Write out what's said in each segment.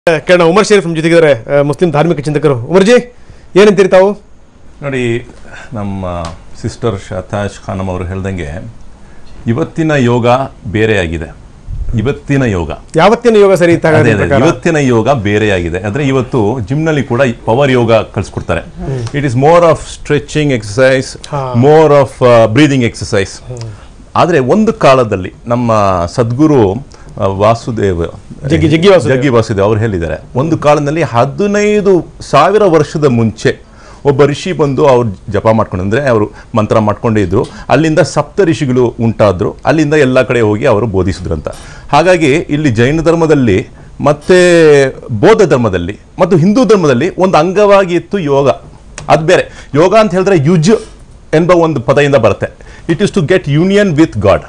ಕೇಳೋಣ ಉಮರ್ ಶರೀಫ್ ನಮ್ಮ ಜೊತೆಗಿದ್ದಾರೆ ಆ, ಮುಸ್ಲಿಂ ಧಾರ್ಮಿಕ ಚಿಂತಕರು ಉಮರ್ಜಿ ಏನಂತೀರಿ ತಾವು ನೋಡಿ ನಮ್ಮ ಸಿಸ್ಟರ್ ಶತಾಶ್ ಖಾನಮ್ ಅವರು ಹೇಳ್ದಂಗೆ ಇವತ್ತಿನ ಯೋಗ ಬೇರೆಯಾಗಿದೆ ಇವತ್ತಿನ ಯೋಗ ಯಾವತ್ತಿನ ಯೋಗ ಸರಿ ಇತ್ತ ಅದೇ ಅದೇ ಇವತ್ತಿನ ಯೋಗ ಬೇರೆಯಾಗಿದೆ ಅಂದ್ರೆ ಇವತ್ತು ಜಿಮ್ ನಲ್ಲಿ ಕೂಡ ಪವರ್ ಯೋಗ ಕಳಿಸ್ಕೊಡ್ತಾರೆ it is more of stretching exercise ಹಾ. ಮೋರ್ ಆಫ್ ಬ್ರೀದಿಂಗ್ ಎಕ್ಸಸೈಸ್ ಆದ್ರೆ ಒಂದು ಕಾಲದಲ್ಲಿ ನಮ್ಮ ಸದ್ಗುರು ಆ, ವಾಸುದೇವ್ ಜಗ್ಗಿ- ಜಗ್ಗಿ ವಾಸುದೇವ್. ಜಗ್ಗಿ ವಾಸುದೇವ್ ಅವ್ರು ಹೇಳಿದ್ದಾರೆ ಒಂದು ಕಾಲದಲ್ಲಿ ಹದಿನೈದು ಸಾವಿರ ವರ್ಷದ ಮುಂಚೆ ಒಬ್ಬ ಋಷಿ ಬಂದು ಅವ್ರು ಜಪ ಮಾಡ್ಕೊಂಡು ಅಂದ್ರೆ ಅವರು ಮಂತ್ರ ಮಾಡ್ಕೊಂಡೇ ಇದ್ರು ಅಲ್ಲಿಂದ ಸಪ್ತ ಋಷಿಗಳು ಉಂಟಾದ್ರು ಅಲ್ಲಿಂದ ಎಲ್ಲ ಕಡೆ ಹೋಗಿ ಅವರು ಬೋಧಿಸಿದ್ರಂತ ಹಾಗಾಗಿ ಇಲ್ಲಿ ಜೈನ ಧರ್ಮದಲ್ಲಿ ಮತ್ತೆ ಬೌದ್ಧ ಧರ್ಮದಲ್ಲಿ ಮತ್ತು ಹಿಂದೂ ಧರ್ಮದಲ್ಲಿ ಒಂದು ಅಂಗವಾಗಿ ಇತ್ತು ಯೋಗ ಅದು ಬೇರೆ ಯೋಗ ಅಂತ ಹೇಳಿದ್ರೆ ಯುಜ್ ಎಂಬ ಒಂದು ಪದದಿಂದ ಬರುತ್ತೆ it is to get union with God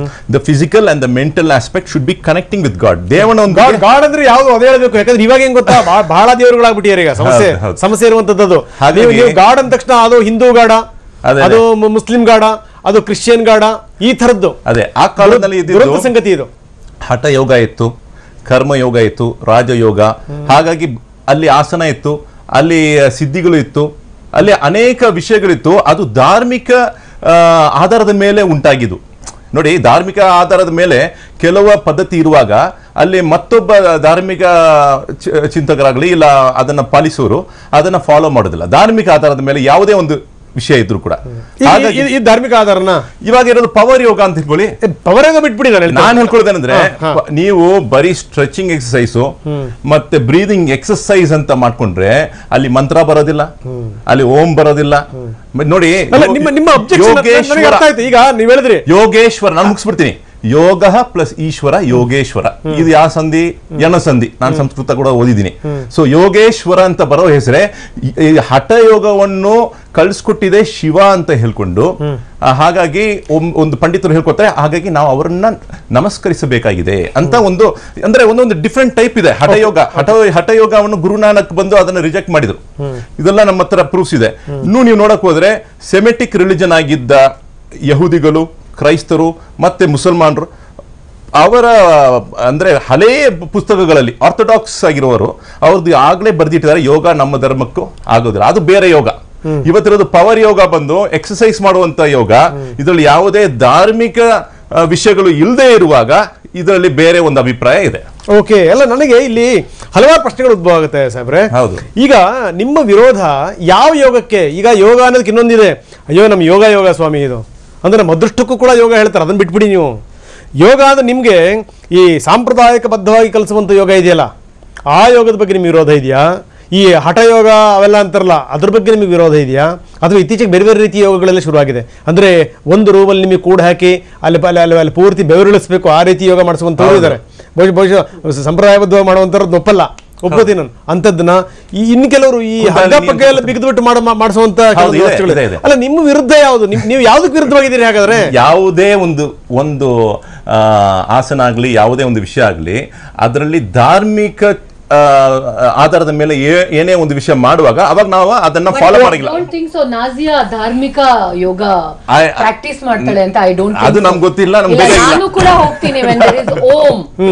the physical and the mental aspect should be connecting with God ದೇವನ ಒಂದು ಗಾಡ್ ಗಾಡ್ ಅಂದ್ರೆ ಯಾವ್ದು ಅದೇ ಹೇಳ್ಬೇಕು ಯಾಕಂದ್ರೆ ಇವಾಗ ಹೆಂಗ್ ಗೊತ್ತಾ ಬಾ- ಬಹಳ ದೇವರುಗಳಾಗ್ಬಿಟ್ಟಿದ್ದಾರೆ ಈಗ ಸಮಸ್ಯೆ ಹೌದು, ಹೌದು. ಸಮಸ್ಯೆ ಇರುವಂತದ್ದು ಅದು ಹಾಗಾಗಿ- ನೀವು ನೀವು ಗಾಡ್ ಅಂದ ತಕ್ಷಣ ಅದು ಹಿಂದೂ ಗಾಡ ಅದೇ, ಅದು ಮು- ಮುಸ್ಲಿಂ ಗಾಡ ಅದು ಕ್ರಿಶ್ಚಿಯನ್ ಗಾಡ ಈ ತರದ್ದು ಅದೇ ಆ ಕಾಲದಲ್ಲಿ ದುರಂತ ಇದ್ದಿದ್ದು ಸಂಗತಿ ಇದು ಹಠ ಯೋಗ ಇತ್ತು ಕರ್ಮ ಯೋಗ ಇತ್ತು ರಾಜಯೋಗ ಹಾಗಾಗಿ ಅಲ್ಲಿ ಆಸನ ಇತ್ತು ಅಲ್ಲಿ ಸಿದ್ಧಿಗಳು ಇತ್ತು ಅಲ್ಲಿ ಅನೇಕ ವಿಷಯಗಳಿತ್ತು ಅದು ಧಾರ್ಮಿಕ ಆ, ಆಧಾರದ ಮೇಲೆ ಉಂಟಾಗಿದ್ದು ನೋಡಿ ಧಾರ್ಮಿಕ ಆಧಾರದ ಮೇಲೆ ಕೆಲವು ಪದ್ಧತಿ ಇರುವಾಗ ಅಲ್ಲಿ ಮತ್ತೊಬ್ಬ ಧಾರ್ಮಿಕ ಚ- ಚಿಂತಕರಾಗಲಿ ಇಲ್ಲ ಅದನ್ನ ಪಾಲಿಸೋರು ಅದನ್ನ ಫಾಲೋ ಮಾಡೋದಿಲ್ಲ ಧಾರ್ಮಿಕ ಆಧಾರದ ಮೇಲೆ ಯಾವುದೇ ಒಂದು ವಿಷಯ ಇದ್ರು ಕೂಡ ಈ- ಹಾಗಾಗಿ ಈ- ಈ ಧಾರ್ಮಿಕ ಆಧಾರನ ಇವಾಗ ಇರೋದು ಪವರ್ ಯೋಗ ಅಂತ ಇಟ್ಕೊಳ್ಳಿ ಪವರೇಗ ಬಿಟ್ಬಿಡಿ ನಾನು ಹೇಳ್ತಾ ನಾನು ಹೇಳ್ಕೊಳ್ಳೋದೇನಂದ್ರೆ ಹಾ, ಹಾ. ಪ- ನೀವು ಬರೀ ಸ್ಟ್ರೆಚಿಂಗ್ ಎಕ್ಸಸೈಸು ಮತ್ತೆ ಬ್ರೀದಿಂಗ್ ಎಕ್ಸಸೈಸ್ ಅಂತ ಮಾಡ್ಕೊಂಡ್ರೆ ಅಲ್ಲಿ ಮಂತ್ರ ಬರೋದಿಲ್ಲ ಅಲ್ಲಿ ಓಂ ಬರೋದಿಲ್ಲ ಮ- ನೋಡಿ ಅಲ್ಲ ನಿಮ್ಮ ನಿಮ್ಮ ಅಬ್ಜೆಕ್ಷನ್ ನನಗೆ ಯೋಗೇಶ್ವರ ಅರ್ಥ ಆಯ್ತು ಈಗ ನೀವ್ ಹೇಳಿದ್ರಿ ಯೋಗೇಶ್ವರ ನಾನು ಮುಗಿಸ್ಬಿಡ್ತೀನಿ ಯೋಗ ಪ್ಲಸ್ ಈಶ್ವರ ಯೋಗೇಶ್ವರ ಇದು ಯಾವ ಸಂಧಿ ಯಣ ಸಂಧಿ ನಾನು ಸಂಸ್ಕೃತ ಕೂಡ ಓದಿದ್ದೀನಿ ಸೊ ಯೋಗೇಶ್ವರ ಅಂತ ಬರೋ ಹೆಸರೇ ಈ- ಈ ಹಠ ಯೋಗವನ್ನು ಕಳಿಸ್ಕೊಟ್ಟಿದೆ ಶಿವ ಅಂತ ಹೇಳ್ಕೊಂಡು ಆ, ಹಾಗಾಗಿ ಒಮ್- ಒಂದು ಪಂಡಿತರು ಹೇಳ್ಕೊತಾರೆ ಹಾಗಾಗಿ ನಾವು ಅವರನ್ನ ನಮಸ್ಕರಿಸಬೇಕಾಗಿದೆ ಅಂತ ಒಂದು ಅಂದ್ರೆ ಒಂದೊಂದು ಡಿಫ್ರೆಂಟ್ ಟೈಪ್ ಇದೆ ಹಠಯೋಗ ಹಠ ಹಠಯೋಗವನ್ನು ಗುರುನಾನಕ್ ಬಂದು ಅದನ್ನು ರಿಜೆಕ್ಟ್ ಮಾಡಿದ್ರು ಇದೆಲ್ಲ ನಮ್ಮ ಹತ್ರ ಪ್ರೂಫ್ಸ್ ಇದೆ ಇನ್ನು ನೀವು ನೋಡಕ್ ಹೋದ್ರೆ ಸೆಮೆಟಿಕ್ ರಿಲಿಜನ್ ಆಗಿದ್ದ ಯಹೂದಿಗಳು ಕ್ರೈಸ್ತರು ಮತ್ತೆ ಮುಸಲ್ಮಾನರು ಅವರ ಅಂದ್ರೆ ಹಳೇ ಪುಸ್ತಕಗಳಲ್ಲಿ ಆರ್ಥೋಡಾಕ್ಸ್ ಆಗಿರುವವರು ಅವ್ರದ್ದು ಆಗ್ಲೇ ಬರೆದಿಟ್ಟಿದ್ದಾರೆ ಯೋಗ ನಮ್ಮ ಧರ್ಮಕ್ಕೂ ಆಗೋದಿಲ್ಲ ಅದು ಬೇರೆ ಯೋಗ ಇವತ್ತಿರೋದು ಪವರ್ ಯೋಗ ಬಂದು ಎಕ್ಸಸೈಸ್ ಮಾಡುವಂತ ಯೋಗ ಇದರಲ್ಲಿ ಯಾವುದೇ ಧಾರ್ಮಿಕ ಆ, ವಿಷಯಗಳು ಇಲ್ಲದೆ ಇರುವಾಗ ಇದರಲ್ಲಿ ಬೇರೆ ಒಂದು ಅಭಿಪ್ರಾಯ ಇದೆ ಓಕೆ ಅಲ್ಲ ನನಗೆ ಇಲ್ಲಿ ಹಲವಾರು ಪ್ರಶ್ನೆಗಳು ಉದ್ಭವ ಆಗುತ್ತೆ ಸಾಹೇಬ್ರೆ ಹೌದು. ಈಗ ನಿಮ್ಮ ವಿರೋಧ ಯಾವ ಯೋಗಕ್ಕೆ ಈಗ ಯೋಗ ಅನ್ನೋದಕ್ಕೆ ಇನ್ನೊಂದಿದೆ ಅಯ್ಯೋ ನಮ್ಮ ಯೋಗ ಯೋಗ ಸ್ವಾಮಿ ಇದು ಅಂದ್ರೆ ನಮ್ಮ ಅದೃಷ್ಟಕ್ಕೂ ಕೂಡ ಯೋಗ ಹೇಳ್ತಾರೆ ಅದನ್ನ ಬಿಟ್ಬಿಡಿ ನೀವು ಯೋಗ ಅಂದ್ರೆ ನಿಮ್ಗೆ ಈ ಸಾಂಪ್ರದಾಯಿಕ ಬದ್ಧವಾಗಿ ಕಲಿಸುವಂತ ಯೋಗ ಇದೆಯಲ್ಲ ಆ ಯೋಗದ ಬಗ್ಗೆ ನಿಮ್ಗೆ ವಿರೋಧ ಇದೆಯಾ ಈ ಹಠ ಯೋಗ ಅವೆಲ್ಲ ಅಂತಾರಲ್ಲ ಅದ್ರ ಬಗ್ಗೆ ನಿಮಗೆ ವಿರೋಧ ಇದೆಯಾ ಅಥವಾ ಇತ್ತೀಚೆಗೆ ಬೇರೆ ಬೇರೆ ರೀತಿಯ ಯೋಗಗಳೆಲ್ಲ ಶುರುವಾಗಿದೆ ಅಂದ್ರೆ ಒಂದು ರೂಮಲ್ಲಿ ನಿಮಗೆ ಕೂಡ ಹಾಕಿ ಅಲ್ಲಿ ಅಲ್ಲಿ ಅಲ್ಲಿ ಅಲ್ಲಿ ಪೂರ್ತಿ ಬೆವರಿಳಿಸ್ಬೇಕು ಆ ರೀತಿ ಯೋಗ ಮಾಡಿಸುವಂತವ್ರು ಇದ್ದಾರೆ ಬಹುಶಃ ಬಹುಶಃ ಸಂಪ್ರದಾಯಬದ್ಧವಾಗಿ ಮಾಡುವಂಥವ್ರದ್ದು ಒಪ್ಪಲ್ಲ ಒಪ್ಪೋತೀನಿ ನಾನು ಅಂಥದ್ದನ್ನ ಈ ಇನ್ನು ಕೆಲವರು ಈ ಕುಂಡಲಿನಿ ಹಗ್ಗ ಪಗ್ಗ ಎಲ್ಲ ಅಂತ ಬಿಗಿದು ಬಿಟ್ಟು ಮಾಡ ಮಾಡಿಸುವಂತ ಹೌದು, ಇದೆ, ಇದೆ, ಇದೆ. ಅಲ್ಲ ನಿಮ್ಮ ವಿರುದ್ಧ ಯಾವುದು ನಿಮ್- ನೀವು ಯಾವ್ದಕ್ಕೆ ವಿರುದ್ಧವಾಗಿದ್ದೀರಿ ಹಾಗಾದ್ರೆ ಯಾವುದೇ ಒಂದು ಒಂದು ಆ, ಆಸನ ಆಗಲಿ ಯಾವುದೇ ಒಂದು ವಿಷಯ ಆಗಲಿ ಅದರಲ್ಲಿ ಧಾರ್ಮಿಕ ಆ, ಆಧಾರದ ಮೇಲೆ ಏ- ಏನೇ ಒಂದು ವಿಷಯ ಮಾಡುವಾಗ ಅವಾಗ ನಾವು ಅದನ್ನ ಫಾಲೋ ಮಾಡಿಲ್ಲ ಡೋಂಟ್ ಥಿಂಕ್ ಸೊ ನಾಜಿಯಾ ಧಾರ್ಮಿಕ ಯೋಗ I- ಪ್ರಾಕ್ಟೀಸ್ ಮಾಡ್ತಾಳೆ ಅಂತ ಐ ಡೋಂಟ್ ಅದು ನಮ್ಗೆ ಗೊತ್ತಿಲ್ಲ, ನಮ್ಗೆ ಬೇಕಾಗಿಲ್ಲ. ನಾನು ಕೂಡ ಹೋಗ್ತೀನಿ when there is Om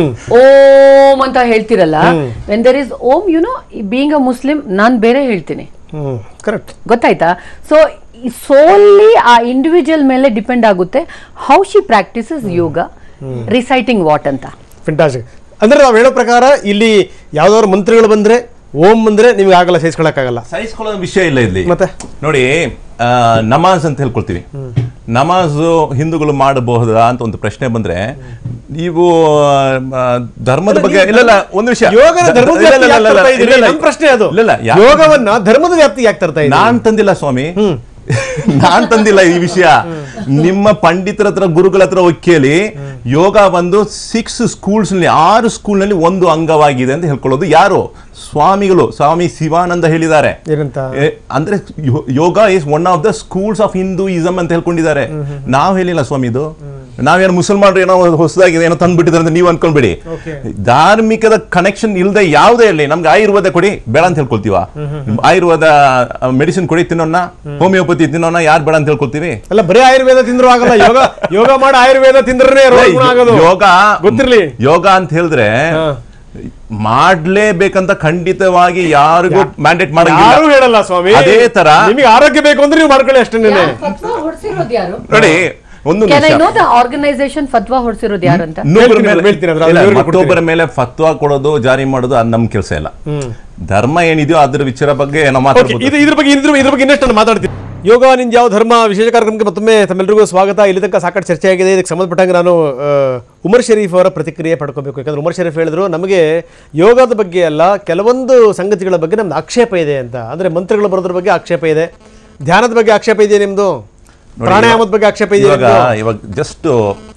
Om ಅಂತ ಹೇಳ್ತಿರಲ್ಲ when there is Om you know being a Muslim ನಾನ್ ಬೇರೆ ಹೇಳ್ತೀನಿ ಹ್ಮ್ ಕರೆಕ್ಟ್ ಗೊತ್ತಾಯ್ತಾ ಸೊ ಸೋಲಿ ಆ ಇಂಡಿವಿಜುವಲ್ ಮೇಲೆ ಡಿಪೆಂಡ್ ಆಗುತ್ತೆ how she practises yoga reciting what ಅಂತ ಫೆಂಟಾಸ್ಟಿಕ್ ಅಂದ್ರೆ ನಾವು ಹೇಳೋ ಪ್ರಕಾರ ಇಲ್ಲಿ ಯಾವ್ದಾದ್ರು ಮಂತ್ರಿಗಳು ಬಂದ್ರೆ ಓಂ ಬಂದ್ರೆ ನಿಮ್ಗೆ ಆಗಲ್ಲ ಸಹಿಸ್ಕೊಳಕ್ಕಾಗಲ್ಲ ಸಹಿಸ್ಕೊಳ್ಳೋ ವಿಷಯ ಇಲ್ಲ ಇಲ್ಲಿ ಮತ್ತೆ? ನೋಡಿ ಆ, ನಮಾಜ್ ಅಂತ ಹೇಳ್ಕೊಳ್ತೀವಿ ನಮಾಜು ಹಿಂದೂಗಳು ಮಾಡಬಹುದಾ ಅಂತ ಒಂದು ಪ್ರಶ್ನೆ ಬಂದ್ರೆ ನೀವು ಆ, ಧರ್ಮದ ಬಗ್ಗೆ ಇಲ್ಲ ಇಲ್ಲ ಒಂದು ವಿಷಯ ಯೋಗನ ಧರ್ಮದ ಇಲ್ಲ, ಇಲ್ಲ, ವ್ಯಾಪ್ತಿಗೆ ಇಲ್ಲ, ಯಾಕ್ ಇಲ್ಲ, ತರ್ತಾ ಇದ್ದೀರಿ? ಇಲ್ಲ, ಇಲ್ಲ. ನಮ್ ಪ್ರಶ್ನೆ ಅದು ಇಲ್ಲ, ಇಲ್ಲ, ಯಾ- ಯೋಗವನ್ನ ಧರ್ಮದ ವ್ಯಾಪ್ತಿಗೆ ಯಾಕೆ ತರ್ತಾ ಇದ್ದೀರಿ ನಾನ್ ತಂದಿಲ್ಲ ಸ್ವಾಮಿ ನಾನ್ ತಂದಿಲ್ಲ ಈ ವಿಷಯ ನಿಮ್ಮ ಪಂಡಿತರ ಹತ್ರ ಗುರುಗಳ ಹತ್ರ ಹೋಗಿ ಕೇಳಿ ಯೋಗ ಬಂದು ಸಿಕ್ಸ್ ಸ್ಕೂಲ್ಸ್ ನಲ್ಲಿ ಆರು ಸ್ಕೂಲ್ ನಲ್ಲಿ ಒಂದು ಅಂಗವಾಗಿದೆ ಅಂತ ಹೇಳ್ಕೊಳ್ಳೋದು ಯಾರು ಸ್ವಾಮಿಗಳು ಸ್ವಾಮಿ ಶಿವಾನಂದ ಹೇಳಿದ್ದಾರೆ ಏನಂತ ಏ, ಅಂದ್ರೆ ಯೋ- yoga is one of the schools of Hinduism ಅಂತ ಹೇಳ್ಕೊಂಡಿದ್ದಾರೆ ನಾವ್ ಹೇಳಿಲ್ಲ ಸ್ವಾಮಿ ಇದು ನಾವೇನು ಮುಸಲ್ಮಾನರು ಏನೋ ಹೊಸದಾಗಿದೆ ಏನೋ ತಂದ್ಬಿಟ್ಟಿದ್ದಾರೆ ಅಂತ ನೀವು ಅನ್ಕೊಂಡ್ಬಿಡಿ Okay. ಧಾರ್ಮಿಕದ ಕನೆಕ್ಷನ್ ಇಲ್ಲದೆ ಯಾವುದೇ ಇರಲಿ ನಮ್ಗೆ ಆಯುರ್ವೇದ ಕೊಡಿ ಬೇಡ ಅಂತ ಹೇಳ್ಕೊಳ್ತೀವ ಆಯುರ್ವೇದ ಮೆಡಿಸಿನ್ ಕೊಡಿ ತಿನ್ನೋಣ ಹೋಮಿಯೋಪತಿ ತಿನ್ನೋಣ ಯಾರು ಬೇಡ ಅಂತ ಹೇಳ್ಕೊಳ್ತೀವಿ ಅಲ್ಲ ಬರೀ ಆಯುರ್ವೇದ ತಿಂದ್ರು ಆಗಲ್ಲ ಯೋಗ ಯೋಗ ಮಾಡಿ ಆಯುರ್ವೇದ ತಿಂದ್ರೆ ರೋಗ ಗುಣ ಆಗೋದು ಯೋಗ ಗೊತ್ತಿರ್ಲಿ ಯೋಗ ಅಂತ ಹೇಳಿದ್ರೆ ಹಾ. ಮಾಡ್ಲೇಬೇಕಂತ ಖಂಡಿತವಾಗಿ ಯಾರಿಗೂ ಮ್ಯಾಂಡೇಟ್ ಯಾರು ಮಾಡಂಗಿಲ್ಲ ಹೇಳಲ್ಲ ಸ್ವಾಮಿ ಅದೇ ತರ ನಿಮಗೆ ಆರೋಗ್ಯ ಬೇಕು ಅಂದ್ರೆ ನೀವು ಮಾಡ್ಕೊಳ್ಳಿ ಅಷ್ಟೇನೆ ಹೊಡ್ಸಿರೋದು ಯಾರು ನೋಡಿ ಒಂದು ಕ್ಯಾನ್ ಐ ನಿಮಿಷ ನೋ ದ ಆರ್ಗನೈಸೇಷನ್ ಫತ್ವಾ ಹೊಡ್ಸಿರೋದು ಯಾರಂತ ಇನ್ನೊಬ್ಬರ ಹೇಳ್ತೀನಿ, ಮೇಲೆ ಹೇಳ್ತೀನಿ, ಅದ್ರ ಇಲ್ಲ, ವಿವರ ಮತ್ತೊಬ್ಬರ ಮೇಲೆ ಫತ್ವಾ ಕೊಡೋದು ಜಾರಿ ಮಾಡೋದು ಅದು ನಮ್ ಕೆಲಸ ಇಲ್ಲ ಧರ್ಮ ಏನಿದೆಯೋ ಅದ್ರ ವಿಚಾರ ಬಗ್ಗೆ ನಾವು ಓಕೆ ಮಾತಾಡ್ಬೋದು ಇದು ಇದ್ರ ಬಗ್ಗೆ ಇದ್ರ ಇದ್ರ ಬಗ್ಗೆ ಇನ್ನಷ್ಟು ನಾನು ಮಾತಾಡ್ತೀನಿ ಯೋಗ ನಿಂದ ಯಾವ ಧರ್ಮ ವಿಶೇಷ ಕಾರ್ಯಕ್ರಮಕ್ಕೆ ಮತ್ತೊಮ್ಮೆ ತಮ್ಮೆಲ್ಲರಿಗೂ ಸ್ವಾಗತ ಇಲ್ಲಿ ತನಕ ಸಾಕಷ್ಟು ಚರ್ಚೆ ಆಗಿದೆ ಇದಕ್ಕೆ ಸಂಬಂಧಪಟ್ಟಂಗೆ ನಾನು ಆ, ಉಮರ್ ಶರೀಫ್ ಅವರ ಪ್ರತಿಕ್ರಿಯೆ ಪಡ್ಕೋಬೇಕು ಯಾಕಂದ್ರೆ ಉಮರ್ ಶರೀಫ್ ಹೇಳಿದ್ರು ನಮಗೆ ಯೋಗದ ಬಗ್ಗೆ ಅಲ್ಲ ಕೆಲವೊಂದು ಸಂಗತಿಗಳ ಬಗ್ಗೆ ನಮ್ದು ಆಕ್ಷೇಪ ಇದೆ ಅಂತ ಅಂದ್ರೆ ಮಂತ್ರಗಳು ಬರೋದ್ರ ಬಗ್ಗೆ ಆಕ್ಷೇಪ ಇದೆ ಧ್ಯಾನದ ಬಗ್ಗೆ ಆಕ್ಷೇಪ ಇದೆ ನಿಮ್ದು ನೋಡಿ, ಪ್ರಾಣಾಯಾಮದ ಬಗ್ಗೆ ಆಕ್ಷೇಪ ಇದೆ ಇವಾಗ ಇವಾಗ ಜಸ್ಟ್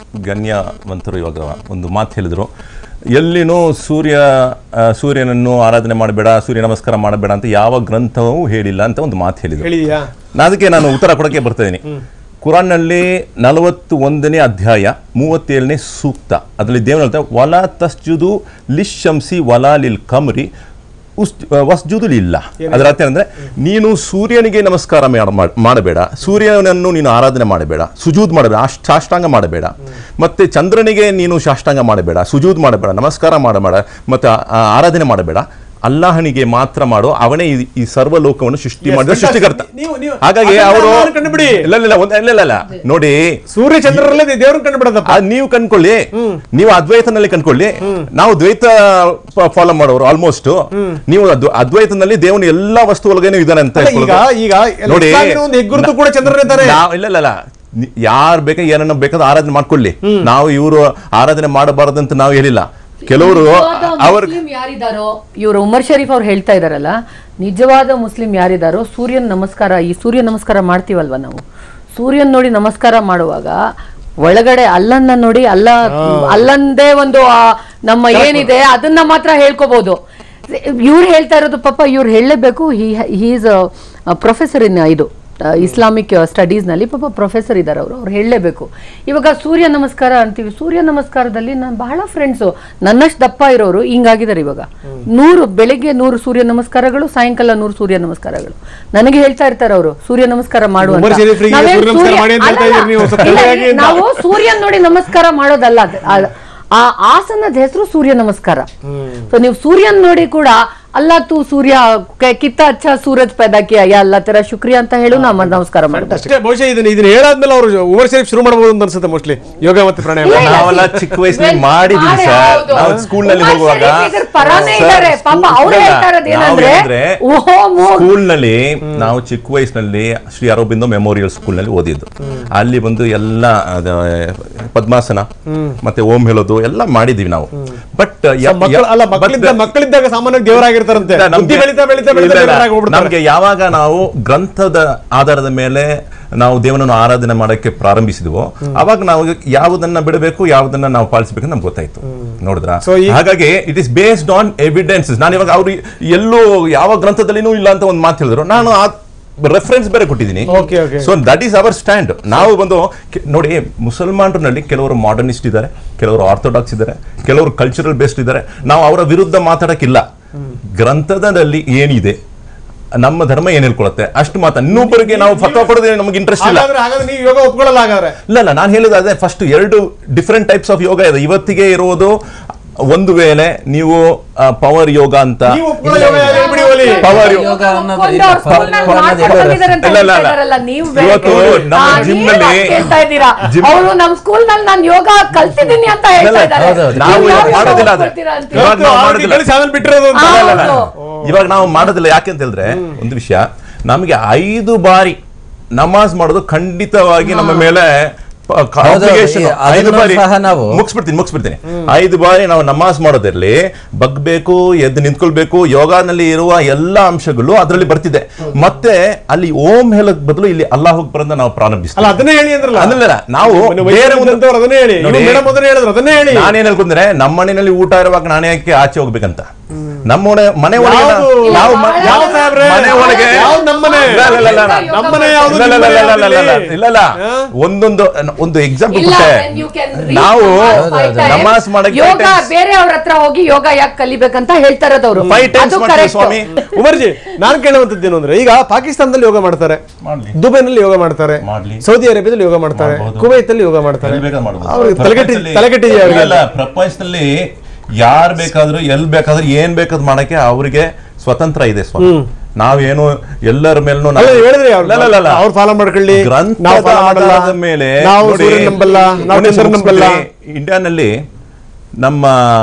ಗಣ್ಯವಂತರು ಇವಾಗ ಒಂದು ಮಾತು ಹೇಳಿದ್ರು ಎಲ್ಲಿನೂ ಸೂರ್ಯ ಆ, ಸೂರ್ಯನನ್ನು ಆರಾಧನೆ ಮಾಡಬೇಡ ಸೂರ್ಯ ನಮಸ್ಕಾರ ಮಾಡಬೇಡ ಅಂತ ಯಾವ ಗ್ರಂಥವೂ ಹೇಳಿಲ್ಲ ಅಂತ ಒಂದು ಮಾತು ಹೇಳಿದ್ರು ಹೇಳಿದೆಯಾ ನಾ ಅದಕ್ಕೆ ನಾನು ಉತ್ತರ ಕೊಡಕ್ಕೆ ಬರ್ತಾ ಇದ್ದೀನಿ ಕುರಾನ್ನಲ್ಲಿ ನಲವತ್ತು ಒಂದನೇ ಅಧ್ಯಾಯ ಮೂವತ್ತೇಳನೇ ಸೂಕ್ತ ಅದರಲ್ಲಿ ದೇವರು ಹೇಳ್ತಾರೆ ವಲ ತಸ್ಜುದು ಲಿಶಂಸಿ ವಲ ಲಿಲ್ ಕಮ್ರಿ ಉಸ್ ವಸ್ಜುದು ಇಲ್ಲ ಅದರ ಅರ್ಥ ಏನಂದ್ರೆ ನೀನು ಸೂರ್ಯನಿಗೆ ನಮಸ್ಕಾರ ಮಾಡ- ಮಾಡ್- ಮಾಡಬೇಡ ಸೂರ್ಯನನ್ನು ನೀನು ಆರಾಧನೆ ಮಾಡಬೇಡ ಸುಜೂದ್ ಮಾಡಬೇಡ ಅಷ್ಟ್ ಸಾಷ್ಟಾಂಗ ಮಾಡಬೇಡ ಮತ್ತೆ ಚಂದ್ರನಿಗೆ ನೀನು ಸಾಷ್ಟಾಂಗ ಮಾಡಬೇಡ ಸುಜೂದ್ ಮಾಡಬೇಡ ನಮಸ್ಕಾರ ಮಾಡಬೇಡ ಮತ್ತೆ ಆ- ಆ ಆರಾಧನೆ ಮಾಡಬೇಡ ಅಲ್ಲಾಹನಿಗೆ ಮಾತ್ರ ಮಾಡು ಅವನೇ ಈ- ಈ ಸರ್ವ ಲೋಕವನ್ನು ಸೃಷ್ಟಿ Yes, ಮಾಡಿದ fantastic. ಸೃಷ್ಟಿಕರ್ತ ನೀವು- ನೀವು- ಹಾಗಾಗಿ ಅದನ್ನ ಅವರು ನಾನು ಕಂಡುಬಿಡಿ. ಇಲ್ಲ ಇಲ್ಲ, ಇಲ್ಲ ಒಂದ್- ಇಲ್ಲ ಇಲ್ಲ, ಇಲ್ಲ ನೋಡಿ ಸೂರ್ಯ ಚಂದ್ರರಲ್ಲೇ ದೇವ್ರನ್ನ ಕಂಡುಬಿಡೋದಪ್ಪ ಅದ್ ನೀವು ಕನ್ಕೊಳ್ಳಿ ನೀವು ಅದ್ವೈತನಲ್ಲಿ ಕನ್ಕೊಳ್ಳಿ ನಾವು ದ್ವೈತ ಫಾಲೋ ಮಾಡೋರು ಆಲ್ಮೋಸ್ಟ್ ನೀವು ಅದ್ವ- ಅದ್ವೈತನಲ್ಲಿ ದೇವನ ಎಲ್ಲಾ ವಸ್ತು ಒಳಗೇನು ಇದಾನೆ ಅಂತ ಅಲ್ಲ, ಈಗ ಹೇಳ್ಕೊಳ್ಳೋದು. ಈಗ ಎಲ್ಲ ನೋಡಿ ಇಸ್ಲಾಮಿನ ಒಂದು ಹೆಗ್ಗುರುತು ಕೂಡ ಚಂದ್ರನೇ ಇದ್ದಾರೆ ನಾವು- ಇಲ್ಲ ಇಲ್ಲ ಇಲ್ಲ ನಿ- ಯಾರ್ ಬೇಕಾ ಏನನ್ನ ಬೇಕಾದ ಆರಾಧನೆ ಮಾಡ್ಕೊಳ್ಳಿ ನಾವು ಇವರು ಆರಾಧನೆ ಮಾಡಬಾರದಂತ ನಾವು ಹೇಳಿಲ್ಲ ಕೆಲವರು ಅವ್ರ ಮುಸ್ಲಿಂ ಯಾರಿದಾರೋ ಇವರು ಉಮರ್ ಶರೀಫ್ ಅವ್ರು ಹೇಳ್ತಾ ಇದಾರಲ್ಲ ನಿಜವಾದ ಮುಸ್ಲಿಂ ಯಾರಿದಾರೋ ಸೂರ್ಯನ ನಮಸ್ಕಾರ ಈ ಸೂರ್ಯ ನಮಸ್ಕಾರ ಮಾಡ್ತೀವಲ್ವಾ ನಾವು ಸೂರ್ಯನ್ ನೋಡಿ ನಮಸ್ಕಾರ ಮಾಡುವಾಗ ಒಳಗಡೆ ಅಲ್ಲನ್ನ ನೋಡಿ ಅಲ್ಲ ಅಲ್ಲಂದೇ ಒಂದು ಆ ನಮ್ಮ ಏನಿದೆ ಅದನ್ನ ಮಾತ್ರ ಹೇಳ್ಕೋಬಹುದು ಇವ್ರು ಹೇಳ್ತಾ ಇರೋದು ಪಾಪ ಇವ್ರು ಹೇಳಲೇಬೇಕು ಹಿ ಈಸ್ ಪ್ರೊಫೆಸರ್ ಇನ್ ಇದು ಇಸ್ಲಾಮಿಕ್ ಸ್ಟಡೀಸ್ ನಲ್ಲಿ ಪಾಪ ಪ್ರೊಫೆಸರ್ ಇದ್ದಾರೆ ಅವರು ಅವ್ರು ಹೇಳಲೇಬೇಕು ಇವಾಗ ಸೂರ್ಯ ನಮಸ್ಕಾರ ಅಂತೀವಿ ಸೂರ್ಯ ನಮಸ್ಕಾರದಲ್ಲಿ ನಾನು ಬಹಳ ಫ್ರೆಂಡ್ಸು ನನ್ನಷ್ಟು ದಪ್ಪ ಇರೋರು ಹಿಂಗಾಗಿದ್ದಾರೆ ಇವಾಗ ನೂರು ಬೆಳಿಗ್ಗೆ ನೂರು ಸೂರ್ಯ ನಮಸ್ಕಾರಗಳು ಸಾಯಂಕಾಲ ನೂರು ಸೂರ್ಯ ನಮಸ್ಕಾರಗಳು ನನಗೆ ಹೇಳ್ತಾ ಇರ್ತಾರೆ ಅವರು ಸೂರ್ಯ ನಮಸ್ಕಾರ ಮಾಡು ಅಂತ. ಉಮರ್ ಶರೀಫ್ರಿಗೆ ನಾವೇನ್ ಸೂರ್ಯ ನಮಸ್ಕಾರ ಸೂರ್ಯ- ಮಾಡಿ ಅಂತ ಹೇಳ್ತಾ ಅಲ್ಲಲ್ಲ. ಇದ್ದೀರಿ ನೀವು, ಸ್ವಲ್ಪ ಇಲ್ಲ, ಸರಿಯಾಗಿ ಅಂತ. ನಾವು ಸೂರ್ಯನ್ ನೋಡಿ ನಮಸ್ಕಾರ ಮಾಡೋದಲ್ಲ ಅದು. ಆ- ಆ ಆಸನದ ಹೆಸರು ಸೂರ್ಯ ನಮಸ್ಕಾರ ಸೊ ನೀವು ಸೂರ್ಯನ್ ನೋಡಿ ಕೂಡ ಅಲ್ಲ ತೂ ಸೂರ್ಯ ಕ- ಕಿತ್ತ ಅಚ್ಚ ಸೂರಜ್ ಪೈದಾ ಕಿಯಾ ಯಾ ಅಲ್ಲ ತರ ಶುಕ್ರಿಯ ಅಂತ ಹೇಳು ನಾವು ನಮಸ್ಕಾರ ಮಾಡ್ತಾರೆ ಅಷ್ಟೇ ಬಹುಶಃ ಇದನ್ನ ಇದನ್ನ ಹೇಳಾದ್ಮೇಲೆ ಅವರು ಉಮರ್ ಶರೀಫ್ ಶುರು ಮಾಡಬಹುದು ಅಂತ ಅನ್ಸುತ್ತೆ ಮೋಸ್ಟ್ಲಿ ಯೋಗ ಮತ್ತೆ ಪ್ರಾಣಾಯಾಮ ಇಲ್ಲ, ಇಲ್ಲ, ನಾವೆಲ್ಲ see, ಚಿಕ್ಕ ವಯಸ್ಸಿನಲ್ಲಿ when- ಮಾಡಿದೀವಿ ಮಾಡಿ, ಸರ್ ಹೌದು. ನಾವು ಸ್ಕೂಲ್ ನಲ್ಲಿ ಉಮರ್ ಹೋಗುವಾಗ ಶರೀಫ್ ಇದ್ರ ಪರಾನೇ ಸರ್, ಇದ್ದಾರೆ. ಪಾಪ ಸ್ಕೂಲ್- ಅವ್ರು ಇಲ್ಲ, ಹೇಳ್ತಾ ಇರೋದು ನಾವು ಏನಂದ್ರೆ, ಏನಂದ್ರೆ, ಓಹೋ, ಮೋ- ಸ್ಕೂಲ್ ನಲ್ಲಿ ನಾವು ಚಿಕ್ಕ ವಯಸ್ಸಿನಲ್ಲಿ ಶ್ರೀ ಅರವಿಂದೋ ಮೆಮೋರಿಯಲ್ ಸ್ಕೂಲ್ ನಲ್ಲಿ ಓದಿದ್ದು ಅಲ್ಲಿ ಬಂದು ಎಲ್ಲ ಅದ, ಪದ್ಮಾಸನ ಮತ್ತೆ ಓಂ ಹೇಳೋದು ಎಲ್ಲ ಮಾಡಿದೀವಿ ನಾವು ಬಟ್ ಮಕ್ಕಳು ಅಲ್ಲ ಮಕ್ಕಳಿದ್ದ ಮಕ್ಕಳಿದ್ದಾಗ ಸಾಮಾನ್ಯವಾಗಿ ದೇವರಾಗಿರ್ತಾರಂತೆ ಬುದ್ಧಿ ಬೆಳೀತಾ ಬೆಳೀತಾ ಬೆಳೀತಾ ದೇವರಾಗಿ ಹೋಗ್ಬಿಡ್ತಾರೆ ನಮ್ಗೆ ಯಾವಾಗ ನಾವು ಗ್ರಂಥದ ಆಧಾರದ ಮೇಲೆ ನಾವು ದೇವನನ್ನು ಆರಾಧನೆ ಮಾಡಕ್ಕೆ ಪ್ರಾರಂಭಿಸಿದ್ವೋ ಅವಾಗ ನಾವು ಯಾವುದನ್ನ ಬಿಡಬೇಕು ಯಾವುದನ್ನ ನಾವು ಪಾಲಿಸಬೇಕು ನಮ್ಗೆ ಗೊತ್ತಾಯ್ತು ನೋಡಿದ್ರ So ಈ- ಹಾಗಾಗಿ it is based on evidences ನಾನು ಇವಾಗ ಅವ್ರು ಎಲ್ಲೂ ಯಾವ ಗ್ರಂಥದಲ್ಲಿನೂ ಇಲ್ಲ ಅಂತ ಒಂದು ಮಾತು ಹೇಳಿದ್ರು ನಾನು ಆ ರೆಫರೆನ್ಸ್ ಬೇರೆ ಕೊಟ್ಟಿದ್ದೀನಿ Okay, okay. So that is our stand ನಾವು ಬಂದು ಕೆ- ನೋಡಿ ಮುಸಲ್ಮಾನರಲ್ಲಿ ಕೆಲವರು ಮಾಡರ್ನಿಸ್ಟ್ ಇದ್ದಾರೆ ಕೆಲವರು ಆರ್ಥೋಡಾಕ್ಸ್ ಇದ್ದಾರೆ ಕೆಲವರು ಕಲ್ಚರಲ್ ಬೇಸ್ಡ್ ಇದ್ದಾರೆ ನಾವು ಅವರ ವಿರುದ್ಧ ಮಾತಾಡಕ್ಕಿಲ್ಲ ಗ್ರಂಥದಲ್ಲಿ ಏನಿದೆ ನಮ್ಮ ಧರ್ಮ ಏನ್ ಹೇಳ್ಕೊಳತ್ತೆ ಅಷ್ಟು ಮಾತ್ರ ಇನ್ನೊಬ್ಬರಿಗೆ ನಾವು ಫತ್ವಾ ಕೊಡೋದೇ ನಮಗೆ ಇಂಟ್ರೆಸ್ಟ್ ಇಲ್ಲ ಹಾಗಾದ್ರೆ ಹಾಗಾದ್ರೆ ನೀವು ಯೋಗ ಒಪ್ಕೊಳ್ಳಲ್ಲ ಹಾಗಾದ್ರೆ ಇಲ್ಲ ಇಲ್ಲ ನಾನು ಹೇಳಿದ ಅದೇ ಫಸ್ಟ್ ಎರಡು ಡಿಫ್ರೆಂಟ್ ಟೈಪ್ಸ್ ಆಫ್ ಯೋಗ ಇದೆ ಇವತ್ತಿಗೆ ಇರೋದು ಒಂದು ವೇಳೆ ನೀವು ಪವರ್ ಯೋಗ ಅಂತ ನೀವು ಒಪ್ಕೊಳ್ಳೋ ಯೋಗ ಯಾರು ಹೇಳ್ಬಿಡಿ ಒಲಿ. ಪವರ್ ಯೋಗ ಯೋಗ ಅನ್ನೋದು ಒಪ್ಕೊಂಡು ಇಲ್ಲ, ಅವ್ರು ಪವರ್ ಸ್ಕೂಲ್ನಲ್ಲಿ ಯೋಗ ಅನ್ನೋದು ಮಾಡ್ಕೊಂಡು ಇಲ್ಲ. ಬಂದಿದ್ದಾರೆ ಅಂತ ಇಲ್ಲ, ಇಲ್ಲ, ಹೇಳ್ತಾ ಇಲ್ಲ. ಇದ್ದಾರಲ್ಲ, ನೀವು ಇವತ್ತು ಬೇರೆ. ನಮ್ಮ ಆ, gym ನೀವು ನಲ್ಲಿ- ಯಾಕೆ ಹೇಳ್ತಾ ಇದ್ದೀರಾ gym- ಅವರು ನಮ್ಮ ಸ್ಕೂಲ್ ನಲ್ಲಿ ನಾನು ಯೋಗ ಕಲ್ತಿದ್ದೀನಿ ಅಂತ ಹೇಳ್ತಾ ಇಲ್ಲ, ಇದ್ದಾರೆ ಹೌದು, ಹೌದು. ನಾವು ನೀವು ಇವಾಗ ಯಾಕೆ ಮಾಡೋದಿಲ್ಲ ಅದೇ. ಒಪ್ಕೊಳ್ತೀರಾ ಅಂತ? ಇವಾಗ ನಾವು ಅವ್ರು ಮಾಡೋದಿಲ್ಲ. ಗಳಿಸಿ ಆಮೇಲೆ ಬಿಟ್ಟಿರೋದು ಅಂತ. ಆ, ಇಲ್ಲ, ಇಲ್ಲ, ಇಲ್ಲ. ಹೌದು. ಇವಾಗ ನಾವು ಮಾಡೋದಿಲ್ಲ ಯಾಕೆ ಅಂತ ಹೇಳಿದ್ರೆ ಒಂದು ವಿಷಯ ನಮಗೆ ಐದು ಬಾರಿ ನಮಾಜ್ ಮಾಡೋದು ಖಂಡಿತವಾಗಿ ನಮ್ಮ ಮೇಲೆ ಪ- ಕ- ಹೌದು, obligation. ಈ- ಅದನ್ನು ಐದು ಬಾರಿ ಸಹ ನಾವು- ಮುಗಿಸ್ಬಿಡ್ತೀನಿ ಮುಗಿಸ್ಬಿಡ್ತೀನಿ ಐದು ಬಾರಿ ನಾವು ನಮಾಜ್ ಮಾಡೋದ್ರಲ್ಲಿ ಬಗ್ಬೇಕು ಎದ್ದು ನಿಂತ್ಕೊಳ್ಬೇಕು ಯೋಗನಲ್ಲಿ ಇರುವ ಎಲ್ಲಾ ಅಂಶಗಳು ಅದರಲ್ಲಿ ಬರ್ತಿದೆ ಮತ್ತೆ ಅಲ್ಲಿ ಓಂ ಹೇಳಕ್ ಬದಲು ಇಲ್ಲಿ ಅಲ್ಲಾಹ್ ಬರಂದ ನಾವು ಅಲ್ಲ ಪ್ರಾರಂಭಿಸ್ತೀವಿ ಅದನ್ನೇ ಹೇಳಿ ಅಂದ್ರಲ್ಲ ಅದಲ್ಲ ನಾವು ಮೊನ್ನೆ ಬೇರೆ ಒಂದು ವೈದ್ಯರಿದ್ದಂಥವ್ರು ಅದನ್ನೇ ಹೇಳಿ ನೋಡಿ, ಮೇಡಮ್ ಅದನ್ನೇ ಹೇಳಿದ್ರು ಅದನ್ನೇ ಹೇಳಿ ನಾನೇನ್ ಹೇಳ್ಕೊಂಡ್ರೆ ನಮ್ಮ ಮನೆಯಲ್ಲಿ ಊಟ ಇರುವಾಗ ನಾನೇ ಯಾಕೆ ಆಚೆ ಹೋಗ್ಬೇಕಂತ ನಮ್ಮ ಮನೆ- ಮನೆ ಒಳಗೆ ನಾ- ಯಾವ್ದು? ನಾವು ಮ- ಇಲ್ಲ, ಯಾವ ಸಾಹೇಬ್ರೆ? ಮನೆ ಒಳಗೆ ಯಾವ್ದು ನಮ್ಮನೆ? ಇಲ್ಲ, ಇಲ್ಲ, ಇಲ್ಲ, ಇಲ್ಲ. ನಮ್ಮನೆ ಯಾವ್ದು? ಇಲ್ಲ, ಇಲ್ಲ, ಇಲ್ಲ, ಇಲ್ಲ, ಇಲ್ಲ, ಇಲ್ಲ, ನಿಮ್ಮನೆ ಇಲ್ಲ, ಇಲ್ಲ. ಹಾ? ಒಂದೊಂದು ಒಂದು ಎಕ್ಸಾಂಪಲ್ ಇಲ್ಲ, ಕೊಟ್ಟೆ when you can read ನಾವು Namaz five ಹೌದು, times, ನಮಾಜ್ ಮಾಡಕ್ಕೆ ಯೋಗ five times- ಬೇರೆ ಅವ್ರ ಹತ್ರ ಹೋಗಿ ಯೋಗ ಯಾಕೆ ಕಲಿಬೇಕಂತ ಹೇಳ್ತಾ ಇರೋದವ್ರು Five times ಅದು ಮಾಡ್ತೀವಿ correct. ಸ್ವಾಮಿ. ಉಮರ್ಜಿ ನಾನು ಕೇಳುವಂತದ್ದೇನು ಅಂದ್ರೆ ಈಗ ಪಾಕಿಸ್ತಾನದಲ್ಲಿ ಯೋಗ ಮಾಡ್ತಾರೆ ಮಾಡ್ಲಿ. ದುಬೈನಲ್ಲಿ ಯೋಗ ಮಾಡ್ತಾರೆ ಮಾಡ್ಲಿ. ಸೌದಿ ಅರೇಬಿಯಾದಲ್ಲಿ ಯೋಗ ಮಾಡ್ತಾರೆ ಮಾಡ್ಬೋದು. ಕುವೈತ್ ಅಲ್ಲಿ ಯೋಗ ಮಾಡ್ತಾರೆ ಎಲ್ಲಿ ಬೇಕಾದ್ರೂ ಮಾಡ್ಬೋದು. ಅವ್ರಿಗೆ ತಲೆಗಟ್ಟಿ ಪ್ರಪಂಚದಲ್ಲಿ- ತಲೆಗಟ್ಟಿದೆಯಾ ಇಲ್ಲ, ಅವ್ರಿಗೆ ಇಲ್ಲ, ಪ್ರಪಂಚದಲ್ಲಿ ಯಾರ್ ಬೇಕಾದ್ರೂ ಎಲ್ ಬೇಕಾದ್ರೂ ಏನ್ ಬೇಕಾದ್ ಮಾಡಕ್ಕೆ ಅವ್ರಿಗೆ ಸ್ವತಂತ್ರ ಇದೆ ಸ್ವಾಮಿ ನಾವೇನು ಎಲ್ಲರ ಮೇಲೂ ಅಲ್ಲ ನೀವು ಹೇಳಿದ್ರಿ ಅವ್ರು ಅವ್ರು ಫಾಲೋ ಮಾಡ್ಕೊಳ್ಳಿ ನಾವು ಗ್ರಂಥದ ಫಾಲೋ ಮಾಡಲ್ಲ ಆಧಾರದ ಮೇಲೆ ನಾವು ನೋಡಿ, ಸೂರ್ಯನ ನಂಬಲ್ಲ ನಾವು ನೋಡಿ ಚಂದ್ರನ ನಂಬಲ್ಲ ಸಂಸ್ಕೃತಿ, ಇಂಡಿಯಾನಲ್ಲಿ ನಮ್ಮ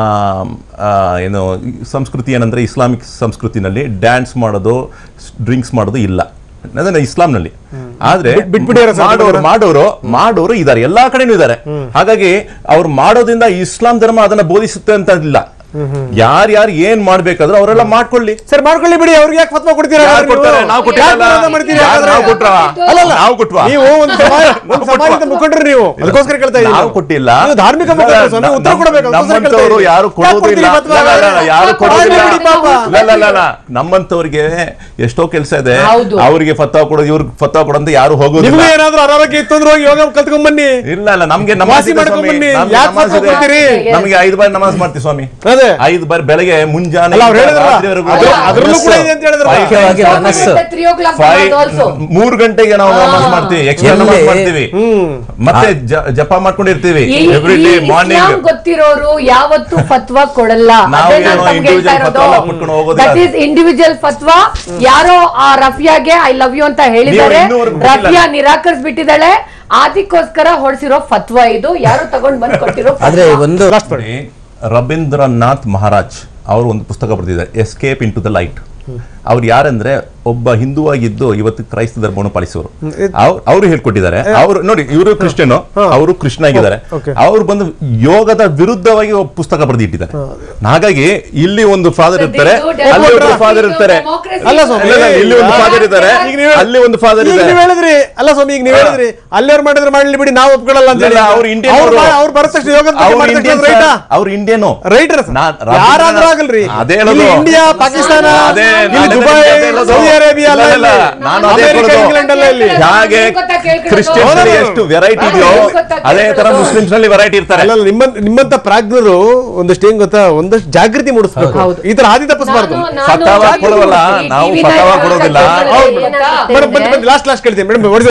ಆ, ಏನು ಈ ಸಂಸ್ಕೃತಿ ಏನಂದ್ರೆ ಇಸ್ಲಾಮಿಕ್ ಸಂಸ್ಕೃತಿನಲ್ಲಿ ಡ್ಯಾನ್ಸ್ ಮಾಡೋದು ಡ್ರಿಂಕ್ಸ್ ಮಾಡೋದು ಇಲ್ಲ ಅದನ್ನ ಇಸ್ಲಾಂನಲ್ಲಿ ಆದ್ರೆ ಬಿಟ್- ಬಿಟ್ಬಿಟ್ಟಿದ್ದಾರೆ ಸರ್ ಮಾಡೋರು ಮಾಡೋರು ಮಾಡೋರು ಇದಾರೆ ಎಲ್ಲಾ ಕಡೆನೂ ಇದಾರೆ ಹಾಗಾಗಿ ಅವ್ರು ಮಾಡೋದ್ರಿಂದ ಇಸ್ಲಾಂ ಧರ್ಮ ಅದನ್ನ ಬೋಧಿಸುತ್ತೆ ಅಂತ ಇಲ್ಲ ಯಾರ್ಯಾರು ಏನ್ ಮಾಡ್ಬೇಕಾದ್ರೂ ಅವರೆಲ್ಲ ಮಾಡ್ಕೊಳ್ಳಿ ಸರ್ ಮಾಡ್ಕೊಳ್ಳಿ ಬಿಡಿ ಅವ್ರಿಗೆ ಯಾಕೆ ಫತ್ವ ಕೊಡ್ತೀರಾ ಯಾರು ಹಾಗಾದ್ರೆ ಕೊಡ್ತಾರೆ? ನೀವು? ನಾವು ಯಾಕೆ ಕೊಟ್ಟಿಲ್ಲ ವಿರೋಧ ಮಾಡ್ತೀರಿ ಯಾರು ಹಾಗಾದ್ರೆ? ನಾವು ಕೊಟ್ವಾ? ಅಲ್ಲಲ್ಲ ನಾವು ಕೊಟ್ವಾ? ನೀವು ಒಂದು ಸಮಾಜ ಒಂದು ಸಮಾಜದ ಮುಖಂಡರು ನೀವು ಅದಕ್ಕೋಸ್ಕರ ಕೇಳ್ತಾ ಇದ್ದೀನಿ ನಾವು ಕೊಟ್ಟಿಲ್ಲ ನೀವು ಧಾರ್ಮಿಕ ಮುಖಂಡರು ಸ್ವಾಮಿ ಉತ್ತರ ಕೊಡಬೇಕು ಅದಕ್ಕೋಸ್ಕರ ಕೇಳ್ತಾ ನಮ್ಮಂತವ್ರು ಇದ್ದೀನಿ. ಯಾರು ಯಾಕೆ ಕೊಡೋದಿಲ್ಲ ಕೊಡ್ತೀರಿ ಫತ್ವ? ಇಲ್ಲ, ಇಲ್ಲ, ಇಲ್ಲ, ಯಾರು ಫತ್ವ ಕೊಡೋದಿಲ್ಲ ಬಿಡಿ ಪಾಪ. ಇಲ್ಲ, ಇಲ್ಲ, ಇಲ್ಲ, ಇಲ್ಲ. ನಮ್ಮಂತವ್ರಿಗೆ ಎಷ್ಟೋ ಕೆಲಸ ಇದೆ ಹೌದು. ಅವ್ರಿಗೆ ಫತ್ವ ಕೊಡೋದು ಇವ್ರಿಗೆ ಫತ್ವ ಕೊಡೋದು ಯಾರು ನಿಮ್ಗೂ ಹೋಗೋದಿಲ್ಲ ಏನಾದ್ರೂ ಅನಾರೋಗ್ಯ ಇತ್ತು ಅಂದ್ರೆ ಹೋಗಿ ಯೋಗ ಕಲ್ತ್ಕೊಂಡ್ ಬನ್ನಿ ಇಲ್ಲ ಇಲ್ಲ ನಮ್ಗೆ ವಾಸಿ ನಮಾಜ್ ಇದೆ ಮಾಡ್ಕೊಂಡ್ ಸ್ವಾಮಿ. ಬನ್ನಿ. ನಮ್ಗೆ ಯಾಕೆ ನಮಾಜ್ ಫತ್ವ ಇದೆ. ಕೊಡ್ತೀರಿ? ನಮ್ಗೆ ಐದು ಬಾರಿ ನಮಾಜ್ ಮಾಡ್ತೀವಿ ಸ್ವಾಮಿ ಅದೇ ಐದು ಬಾರಿ ಬೆಳಗ್ಗೆ ಮುಂಜಾನೆ ಅಲ್ಲ, ಅವ್ರು ಹೇಳಿದ್ರಲ್ಲ. ರಾತ್ರಿವರೆಗೂ ಅದು- ನಮಾಜ್ ಅದ್ರಲ್ಲೂ ಕೂಡ ಇದೆ ಅಂತ ಹೇಳಿದ್ರಲ್ಲ. Five ಮುಖ್ಯವಾಗಿ times ಮನಸ್ಸು. ಮಾಡ್ತೀವಿ. Three o'clock Five- also ಮೂರ್ ಗಂಟೆಗೆ ನಾವು ನಮಾಜ್ ಮಾಡ್ತೀವಿ ಎಕ್ಸ್ಟ್ರಾ ನಮಾಜ್ ಎಲ್ಲಿ? ಮಾಡ್ತೀವಿ ಮತ್ತೆ ಜ- ಜಪ ಮಾಡ್ಕೊಂಡಿರ್ತೀವಿ ಎವ್ರಿ ಡೇ ಮಾರ್ನಿಂಗ್ ಗೊತ್ತಿರೋರು ಯಾವತ್ತೂ ಫತ್ವಾ ಕೊಡಲ್ಲ ನಾವು ಅದೇ ನಾನ್ ಏನೋ ತಮ್ಗೆ ಹೇಳ್ತಾ individual ಇರೋದು ಫತ್ವಾ ಕೊಟ್ಕೊಂಡು ಹೋಗೋದಿಲ್ಲ. ದಟ್ ಈಸ್ ಇಂಡಿವಿಜುವಲ್ ಫತ್ವಾ ಯಾರೋ ಆ ರಫಿಯಾಗೆ ಐ ಲವ್ ಯು ಅಂತ ಹೇಳಿದ್ದಾರೆ ನೀವು ಇನ್ನೂವರೆಗೂ ಬಿಟ್ಟಿಲ್ಲ. ರಫಿಯಾ ನಿರಾಕರಿಸ್ಬಿಟ್ಟಿದ್ದಾಳೆ ಅದಕ್ಕೋಸ್ಕರ ಹೊಡ್ಸಿರೋ ಫತ್ವಾ ಇದು ಯಾರು ತಗೊಂಡ್ ಬಂದ್ ಕೊಟ್ಟಿರೋ ಆದ್ರೆ ಫತ್ವಾ. ಒಂದು ನೋಡಿ, ರವೀಂದ್ರನಾಥ್ ಮಹಾರಾಜ್ ಅವರು ಒಂದು ಪುಸ್ತಕ ಬರೆದಿದ್ದಾರೆ escape into the light ಅವ್ರು ಯಾರಂದ್ರೆ ಒಬ್ಬ ಹಿಂದೂವಾಗಿದ್ದು ಇವತ್ತು ಕ್ರೈಸ್ತ ಧರ್ಮವನ್ನು ಪಾಲಿಸೋರು ಅವರು ಹೇಳ್ಕೊಟ್ಟಿದ್ದಾರೆ ಅವರು ನೋಡಿ ಇವರು ಕ್ರಿಶ್ಚಿಯನ್ ಅವರು ಕೃಷ್ಣ ಆಗಿದ್ದಾರೆ Okay. ಅವ್ರು ಬಂದು ಯೋಗದ ವಿರುದ್ಧವಾಗಿ ಒಬ್ಬ ಪುಸ್ತಕ ಬರೆದಿಟ್ಟಿದ್ದಾರೆ ಹಾಗಾಗಿ ಇಲ್ಲಿ ಒಂದು ಫಾದರ್ ಇರ್ತಾರೆ ಇದು ಅಲ್ಲಿ ಒಬ್ಬ democracy, ಫಾದರ್ ಇರ್ತಾರೆ democracy. ಅಲ್ಲ ಸ್ವಾಮಿ, ಇಲ್ಲ, ಇಲ್ಲ, ಇಲ್ಲಿ ಒಂದು ಫಾದರ್ ಇದ್ದಾರೆ ಈಗ ನೀವು- ಅಲ್ಲಿ ಒಂದು ಫಾದರ್ ಈಗ ಇದ್ದಾರೆ ನೀವು ಹೇಳಿದ್ರಿ ಅಲ್ಲ ಸ್ವಾಮಿ ಈಗ ನೀವು ಹಾ. ಹೇಳಿದ್ರಿ ಅಲ್ಲಿಯವ್ರು ಮಾಡಿದ್ರೆ ಮಾಡ್ಲಿ ಬಿಡಿ ನಾವು ಒಪ್ಕೊಳ್ಳಲ್ಲ ಅಂತ ಇಲ್ಲ, ಹೇಳಿ ಅವ್ರು ಇಂಡಿಯನ್ ಅವ್ರು ಮಾ- ಅವ್ರು ಬರೋ ತಕ್ಷಣ ಯೋಗದ ಬಗ್ಗೆ ಅವ್ರು ಮಾಡಿದ ಇಂಡಿಯನ್ ತಕ್ಷಣ ರೈಟಾ ಅವ್ರು ಇಂಡಿಯನ್ ರೈಟರ್ ನಾನ್- ಯಾರಾದ್ರೂ ಆಗಲ್ರಿ ಅದೇ ಹೇಳೋದು. ಇಲ್ಲಿ ಇಂಡಿಯಾ ಪಾಕಿಸ್ತಾನ ಅದೇ ಇಲ್ಲಿ ಅದೇ ದುಬೈ ಅದೇ ಹೇಳೋದು. ಸೌದಿ ಅರೇಬಿಯಾ ಅಲ್ಲ ಇಲ್ಲ, ಇಲ್ಲ, ಇಲ್ಲಿ. ನಾನು ಅದೇ ಅಮೆರಿಕ, ಹೇಳೋದು. ಇಂಗ್ಲೆಂಡ್ ಅಲ್ಲ ಇಲ್ಲಿ ಹೇಗೆ ಗೊತ್ತಾ ಕೇಳ್ಕೊಳ್ಳೋದು? ಕ್ರಿಶ್ಚಿಯನ್ಸ್ ಹೌದು. ಎಷ್ಟು ವೆರೈಟಿ ಇದೆಯೋ ಹೌದು, ಗೊತ್ತಾ ಅದೇ ತರ ಕೇಳ್ಕೊಳ್ಳೋದು. ಮುಸ್ಲಿಮ್ಸ್ ನಲ್ಲಿ ವೆರೈಟಿ ಇರ್ತಾರೆ ಅಲ್ಲ ನಿಮ್ಮಂತ ನಿಮ್ಮಂತ ಪ್ರಾಜ್ಞರು ಒಂದಷ್ಟು ಏನ್ ಗೊತ್ತಾ ಒಂದಷ್ಟು ಜಾಗೃತಿ ಮೂಡಿಸ್ಬೇಕು ಹೌದು. ಈ ತರ ಹಾದಿ ತಪ್ಪಿಸಬಾರ್ದು ನಾನು- ನಾನು ಫತಾವಾ ಜಾಗೃತಿ ಕೊಡೋವಲ್ಲ, ಮೂಡಿಸಿ, ನಾವು ಟಿವಿನ ಫತಾವಾ ಯಾವಾಗ ಕೊಡೋದಿಲ್ಲ. ಕೇಳ್ಕೊಳ್ಳೋದು ಹೌದು. ಏನಾಗುತ್ತೆ ಬನ್ನಿ ಬನ್ನಿ ಲಾಸ್ಟ್ ಲಾಸ್ಟ್ ಕೇಳ್ತೀನಿ ಮೇಡಮ್